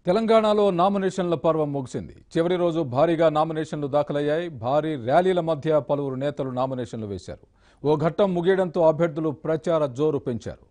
తెలంగాణలో నామినేషన్ల పర్వం ముగిసింది చివరి రోజు భారీగా నామినేషన్లు దాఖలయ్యాయి భారీ ర్యాలీల మధ్య పలువురు నేతలు నామినేషన్లు వేశారు ఓ ఘట్టం ముగియడంతో అభ్యర్థులు ప్రచార జోరు పెంచారు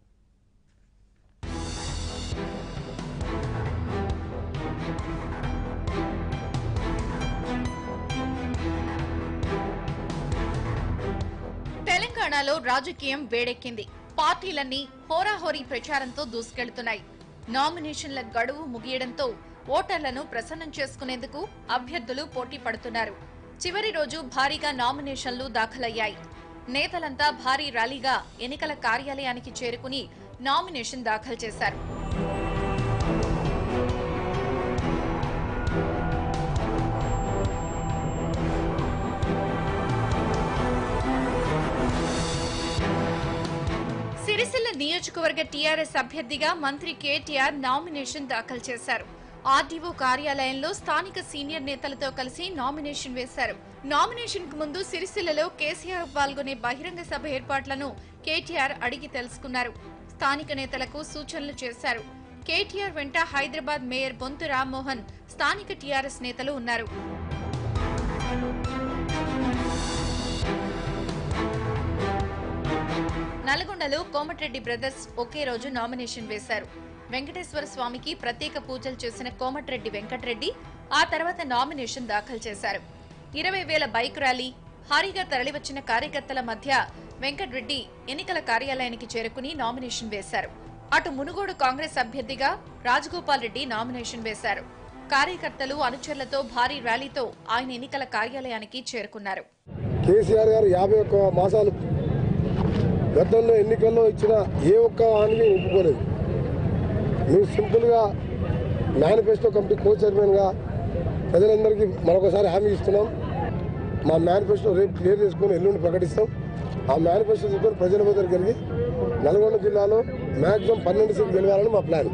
తెలంగాణలో రాజకీయం వేడెక్కింది పార్టీలన్నీ హోరాహోరీ ప్రచారంతో దూసుకెళ్తున్నాయి నామినేషన్ల గడువు ముగియడంతో ఓటర్లను ప్రసన్నం చేసుకునేందుకు అభ్యర్థులు పోటీ పడుతున్నారు చివరి రోజు భారీగా నామినేషన్లు దాఖలయ్యాయి నేతలంతా భారీ ర్యాలీగా ఎన్నికల కార్యాలయానికి చేరుకుని నామినేషన్ దాఖలు చేశారు సిరిసిల్ల నియోజకవర్గ టీఆర్ఎస్ అభ్యర్థిగా మంత్రి కేటీఆర్ నామినేషన్ దాఖలు చేశారు ఆర్డీఓ కార్యాలయంలో స్థానిక సీనియర్ నేతలతో కలిసి నామినేషన్ వేశారు నామినేషన్ కు ముందు సిరిసిల్లలో కేసీఆర్ పాల్గొనే బహిరంగ సభ ఏర్పాట్లను కేటీఆర్ అడిగి తెలుసుకున్నారు స్థానిక నేతలకు సూచనలు చేశారు కేటీఆర్ వెంట హైదరాబాద్ మేయర్ బొంతు రామ్మోహన్ స్థానిక టీఆర్ఎస్ నేతలు ఉన్నారు నల్గొండలో కోమటిరెడ్డి బ్రదర్స్ ఒకే రోజు నామినేషన్ వేశారు వెంకటేశ్వర స్వామికి ప్రత్యేక పూజలు చేసిన కోమటిరెడ్డి వెంకటరెడ్డి ఆ తర్వాత నామినేషన్ దాఖలు చేశారు ఇరవై వేల బైక్ ర్యాలీ భారీగా తరలివచ్చిన కార్యకర్తల మధ్య వెంకటరెడ్డి ఎన్నికల కార్యాలయానికి చేరుకుని నామినేషన్ వేశారు అటు మునుగోడు కాంగ్రెస్ అభ్యర్థిగా రాజగోపాల్ రెడ్డి నామినేషన్ వేశారు కార్యకర్తలు అనుచరులతో భారీ ర్యాలీతో ఆయన ఎన్నికల కార్యాలయానికి చేరుకున్నారు కేసీఆర్ గారు యాభై ఒక్క మాసాలు గతంలో ఎన్నికల్లో ఇచ్చిన ఏ ఒక్క హామీని ఒప్పుకోలేదు మేము సింపుల్గా మేనిఫెస్టో కమిటీ కో చైర్మన్గా ప్రజలందరికీ మరొకసారి హామీ ఇస్తున్నాం మా మేనిఫెస్టో రేపు క్లియర్ చేసుకొని ఎల్లుండి ప్రకటిస్తాం ఆ మేనిఫెస్టో తీసుకొని ప్రజల దగ్గరికి వెళ్ళి నల్గొండ జిల్లాలో మ్యాక్సిమం పన్నెండు సీట్లు గెలవాలని మా ప్లాన్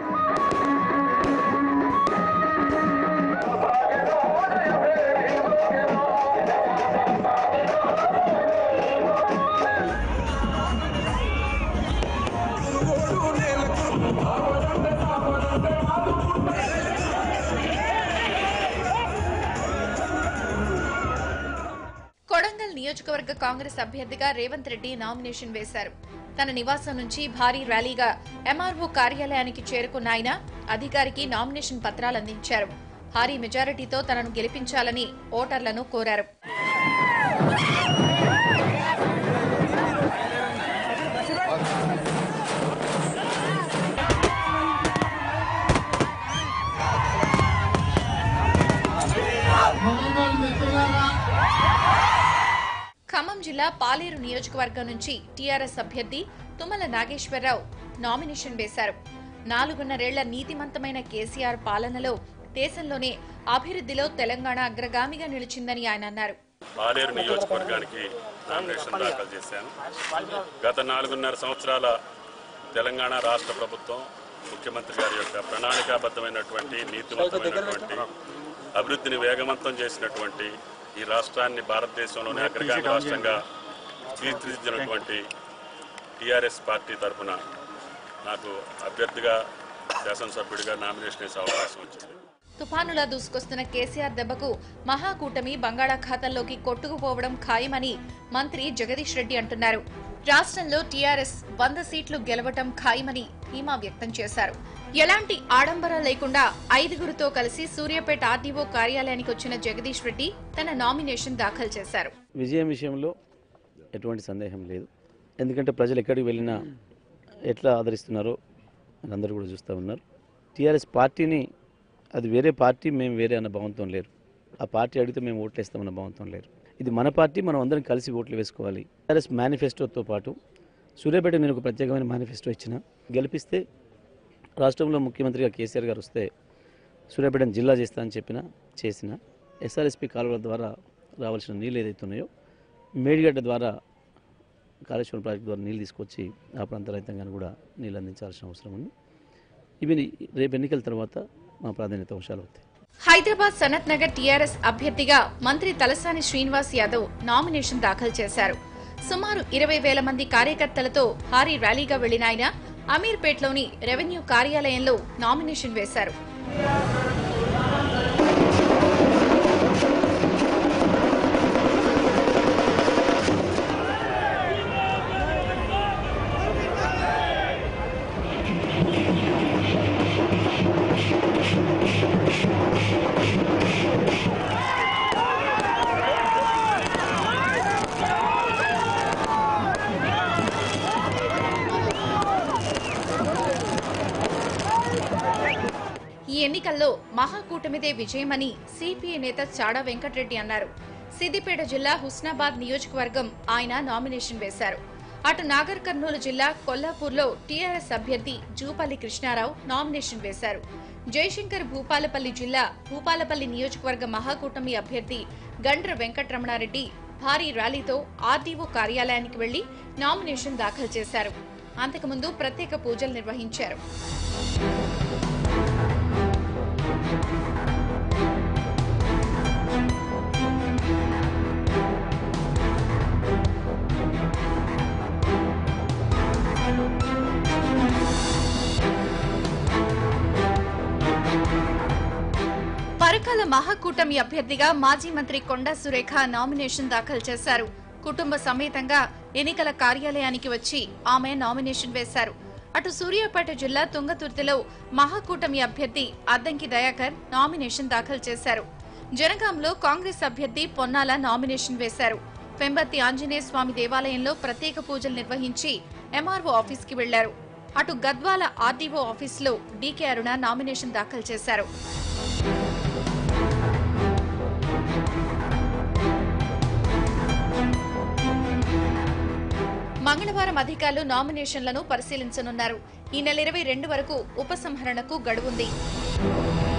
కొడంగల్ నియోజకవర్గ కాంగ్రెస్ అభ్యర్థిగా రేవంత్ రెడ్డి నామినేషన్ వేశారు తన నివాసం నుంచి భారీ ర్యాలీగా ఎంఆర్ఓ కార్యాలయానికి చేరుకున్న ఆయన అధికారికి నామినేషన్ పత్రాలు అందించారు భారీ మెజారిటీతో తనను గెలిపించాలని ఓటర్లను కోరారు ఖమ్మం జిల్లా పాలేరు నియోజకవర్గం నుంచి టీఆర్ఎస్ అభ్యర్థి తుమ్మల నాగేశ్వరరావు నామినేషన్ వేశారు నాలుగున్నరేళ్ల నీతిమంతమైన కేసీఆర్ పాలనలో దేశంలోనే అభివృద్ధిలో తెలంగాణ అగ్రగామిగా నిలిచిందని ఆయన అన్నారు పాలేరు నియోజకవర్గానికి నామినేషన్ దాఖలు చేశాను గత నాలుగున్నర సంవత్సరాల తెలంగాణ రాష్ట్ర ప్రభుత్వం ముఖ్యమంత్రి గారి యొక్క ప్రణాళికాబద్ధమైనటువంటి నీతివంతమైనటువంటి అభివృద్ధిని వేగవంతం చేసినటువంటి ఈ రాష్ట్రాన్ని భారతదేశంలోనే అగ్రగామి రాష్ట్రంగా తీర్చిదిద్దినటువంటి టీఆర్ఎస్ పార్టీ తరఫున నాకు అభ్యర్థిగా శాసనసభ్యుడిగా నామినేషన్ వేసే అవకాశం వచ్చింది తుఫానులా దూసుకొస్తున్న కేసీఆర్ దెబ్బకు మహాకూటమి బంగాళాఖాతంలోకి కొట్టుకుపోవడం ఖాయమని మంత్రి జగదీష్ రెడ్డి అంటున్నారు రాష్ట్రంలో టీఆర్ఎస్ వంద సీట్లు గెలవటం ఖాయమని ధీమా వ్యక్తం చేశారు ఎలాంటి ఆడంబరం లేకుండా ఐదుగురితో కలిసి సూర్యాపేట ఆర్డీఓ కార్యాలయానికి వచ్చిన జగదీష్ రెడ్డి తన నామినేషన్ దాఖలు చేశారు విజయం విషయంలో ఎటువంటి సందేహం లేదు ఎందుకంటే ప్రజలు ఎక్కడికి వెళ్ళినా ఎట్లా ఆదరిస్తున్నారో అని అందరూ కూడా చూస్తూ ఉన్నారు టీఆర్ఎస్ పార్టీని అది వేరే పార్టీ మేము వేరే అన్న భావంతో లేరు ఆ పార్టీ అడిగితే మేము ఓట్లు వేస్తామన్న భావంతో లేరు ఇది మన పార్టీ మనం అందరం కలిసి ఓట్లు వేసుకోవాలి టీఆర్ఎస్ మేనిఫెస్టోతో పాటు సూర్యాపేట నేను ఒక ప్రత్యేకమైన మేనిఫెస్టో ఇచ్చిన గెలిపిస్తే రాష్ట్రంలో ముఖ్యమంత్రిగా కేసీఆర్ గారు వస్తే సూర్యాపేటను జిల్లా చేస్తా అని చెప్పిన చేసిన ఎస్ఆర్ఎస్పి కాలువల ద్వారా రావాల్సిన నీళ్ళు ఏదైతే ఉన్నాయో మేడిగడ్డ ద్వారా కాళేశ్వరం ప్రాజెక్టు ద్వారా నీళ్ళు తీసుకొచ్చి ఆ ప్రాంత రైతాంగాన్ని కూడా నీళ్ళు అందించాల్సిన అవసరం ఉంది ఇవి రేపు ఎన్నికల తర్వాత మా ప్రాధాన్యత అంశాలు అవుతాయి హైదరాబాద్ సనత్ నగర్ టీఆర్ఎస్ అభ్యర్థిగా మంత్రి తలసాని శ్రీనివాస్ యాదవ్ నామినేషన్ దాఖలు చేశారు సుమారు ఇరవై వేల మంది కార్యకర్తలతో భారీ ర్యాలీగా వెళ్లిన ఆయన అమీర్పేట్లోని రెవెన్యూ కార్యాలయంలో నామినేషన్ వేశారు ఈ ఎన్నికల్లో మహాకూటమిదే విజయమని సిపిఐ నేత చాడా వెంకటరెడ్డి అన్నారు సిద్దిపేట జిల్లా హుస్నాబాద్ నియోజకవర్గం ఆయన నామినేషన్ వేశారు అటు నాగర్ కర్నూలు జిల్లా కొల్లాపూర్లో టీఆర్ఎస్ అభ్యర్థి జూపల్లి కృష్ణారావు నామినేషన్ వేశారు జయశంకర్ భూపాలపల్లి జిల్లా భూపాలపల్లి నియోజకవర్గ మహాకూటమి అభ్యర్థి గండ్ర వెంకటరమణారెడ్డి భారీ ర్యాలీతో ఆర్డీఓ కార్యాలయానికి వెళ్లి నామినేషన్ దాఖలు చేశారు అంతకుముందు ప్రత్యేక పూజలు నిర్వహించారు పరకాల మహాకూటమి అభ్యర్థిగా మాజీ మంత్రి కొండా సురేఖ నామినేషన్ దాఖలు చేశారు కుటుంబ సమేతంగా ఎన్నికల కార్యాలయానికి వచ్చి ఆమె నామినేషన్ వేశారు అటు సూర్యాపేట జిల్లా తుంగతుర్తిలో మహాకూటమి అభ్యర్థి అద్దంకి దయాకర్ నామినేషన్ దాఖలు చేశారు జనగాంలో కాంగ్రెస్ అభ్యర్థి పొన్నాల నామినేషన్ వేశారు పెంబర్తి ఆంజనేయ స్వామి దేవాలయంలో ప్రత్యేక పూజలు నిర్వహించి ఎంఆర్ఓ ఆఫీస్కి వెళ్లారు అటు గద్వాల ఆర్డీఓ ఆఫీసులో డీకే అరుణ నామినేషన్ దాఖలు చేశారు మంగళవారం అధికారులు నామినేషన్లను పరిశీలించనున్నారు ఈ నెల ఇరవై రెండు వరకు ఉపసంహరణకు గడువుంది